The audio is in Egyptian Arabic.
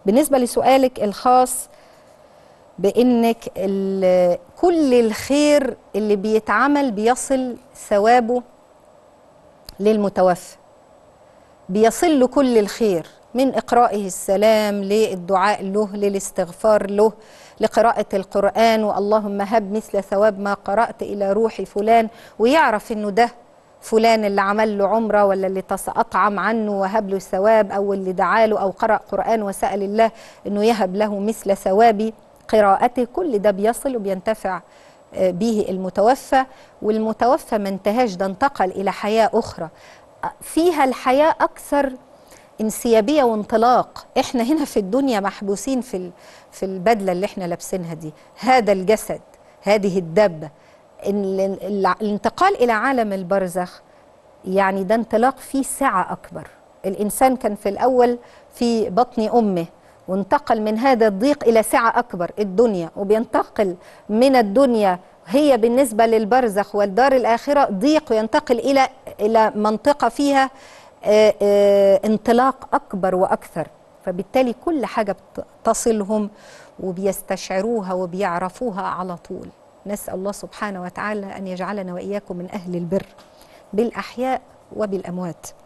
بالنسبه لسؤالك الخاص بانك ال- كل الخير اللي بيتعمل بيصل ثوابه للمتوفى بيصل له كل الخير من إقرائه السلام للدعاء له للاستغفار له لقراءة القرآن واللهم هب مثل ثواب ما قرأت إلى روح فلان ويعرف إنه ده فلان اللي عمل له عمرة ولا اللي تص- أطعم عنه وهب له ثواب أو اللي دعا له أو قرأ قرآن وسأل الله إنه يهب له مثل ثواب قراءته كل ده بيصل وبينتفع آه، به المتوفى والمتوفى ما انتهاش ده انتقل إلى حياة أخرى آه، فيها الحياة أكثر انسيابيه وانطلاق احنا هنا في الدنيا محبوسين في ال- في البدله اللي احنا لابسينها دي هذا الجسد هذه الدبه ال- ال- الانتقال الى عالم البرزخ يعني ده انطلاق فيه سعه اكبر الانسان كان في الاول في بطن امه وانتقل من هذا الضيق الى سعه اكبر الدنيا وبينتقل من الدنيا هي بالنسبه للبرزخ والدار الاخره ضيق وينتقل الى الى منطقه فيها آه، آه، انطلاق اكبر واكثر فبالتالي كل حاجه بتصلهم وبيستشعروها وبيعرفوها على طول نسال الله سبحانه وتعالى ان يجعلنا واياكم من اهل البر بالاحياء وبالاموات